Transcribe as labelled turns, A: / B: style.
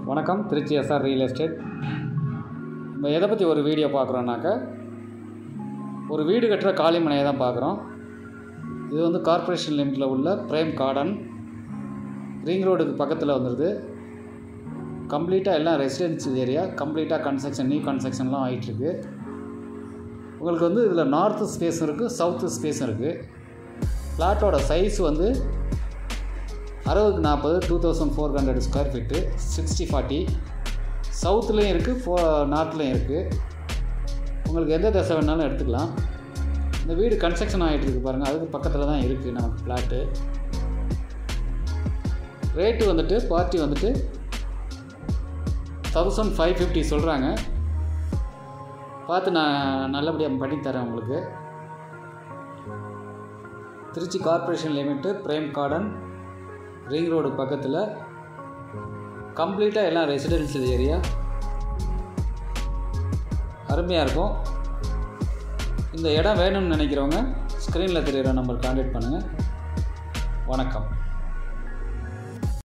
A: வணக்கம் Trichy SR real estate நம்ம எதை பற்றி ஒரு வீடியோ பார்க்குறோன்னாக்கா ஒரு வீடு கட்டுற காலிமனையை தான் பார்க்குறோம் இது வந்து கார்ப்பரேஷன் லிமிட்டில் உள்ள பிரேம் கார்டன் ரிங் ரோடுக்கு பக்கத்தில் வந்துடுது கம்ப்ளீட்டாக எல்லாம் ரெசிடென்சியல் ஏரியா கம்ப்ளீட்டாக கன்ஸ்ட்ரக்ஷன் நியூ கன்ஸ்ட்ரக்ஷன்லாம் ஆகிட்டுருக்கு உங்களுக்கு வந்து இதில் நார்த்து ஸ்பேஸும் இருக்குது சவுத்து ஸ்பேஸும் இருக்குது ஃப்ளாட்டோட சைஸ் வந்து அறுபதுக்கு நாற்பது two thousand four hundred square feet sixty forty சவுத்துலேயும் இருக்குது ஃபோ நார்த்லேயும் இருக்குது உங்களுக்கு எந்த திசை வேணாலும் எடுத்துக்கலாம் இந்த வீடு கன்ஸ்ட்ரக்ஷன் ஆகிட்டு இருக்கு பாருங்கள் அதுக்கு பக்கத்தில் தான் இருக்குது நமக்கு ஃப்ளாட்டு ரேட்டு வந்துட்டு பார்ட்டி வந்துட்டு தௌசண்ட் ஃபைவ் ஃபிஃப்டி சொல்கிறாங்க பார்த்து நான் நல்லபடியாக பண்ணித்தரேன் உங்களுக்கு Trichy corporation limit Prem garden ring road பக்கத்தில் கம்ப்ளீட்டாக எல்லாம் ரெசிடென்ஷியல் ஏரியா அருமையாக இருக்கும் இந்த இடம் வேணும்னு நினைக்கிறவங்க ஸ்க்ரீனில் தெரிகிற நம்பர் கான்டாக்ட் பண்ணுங்கள் வணக்கம்